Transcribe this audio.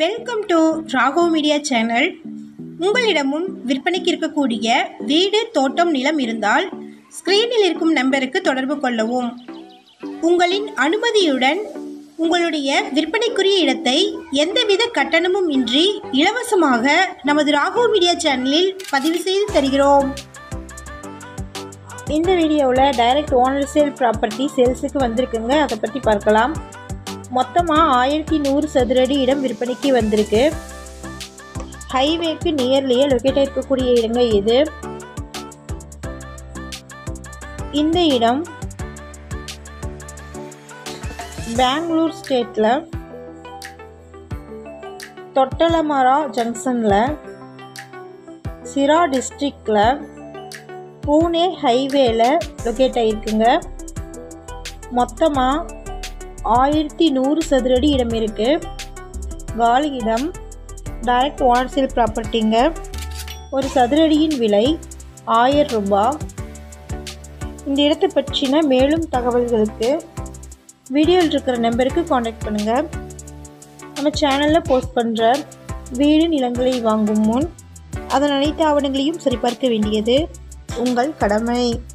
welcome to Rago media channel உங்களிடமும் விற்பனைக்கு இருக்கக்கூடிய வீடு தோட்டம் நிலம் இருந்தால் ஸ்க்ரீனில் இருக்கும் நம்பருக்கு தொடர்பு கொள்ளவும் உங்களின் அனுமதியுடன் உங்களுடைய விற்பனைக்குரிய இடத்தை எந்தவித கட்டணமும் இன்றி இலவசமாக நமது ராகோ மீடியா சேனலில் பதிவு செய்து தருகிறோம் இந்த வீடியோவில் டைரக்ட் ஓனர் சேல் ப்ராப்பர்ட்டி சேல்ஸுக்கு வந்திருக்குங்க அதை பற்றி பார்க்கலாம் மொத்தமாக ஆயிரத்தி நூறு சதுரடி இடம் விற்பனைக்கு வந்திருக்கு ஹைவேக்கு நியர்லியே லொக்கேட் இருக்கக்கூடிய இடங்க இது இந்த இடம் பெங்களூர் ஸ்டேட்டில் தொட்டலமரா ஜங்ஷனில் சிரா டிஸ்ட்ரிக்டில் பூனே ஹைவேல லொக்கேட் ஆகிருக்குங்க மொத்தமாக ஆயிரத்தி நூறு சதுரடி இடம் இருக்குது காலி இடம் டைரக்ட் ஓனர் சேல் ப்ராப்பர்ட்டிங்க ஒரு சதுரடியின் விலை ஆயிரம் ரூபாய் இந்த இடத்தை பற்றின மேலும் தகவல்களுக்கு வீடியோவில் இருக்கிற நம்பருக்கு காண்டாக்ட் பண்ணுங்கள் நம்ம சேனலில் போஸ்ட் பண்ணுற வீடு நிலங்களை வாங்கும் முன் அதன் அனைத்து ஆவணங்களையும் சரிபார்க்க வேண்டியது உங்கள் கடமை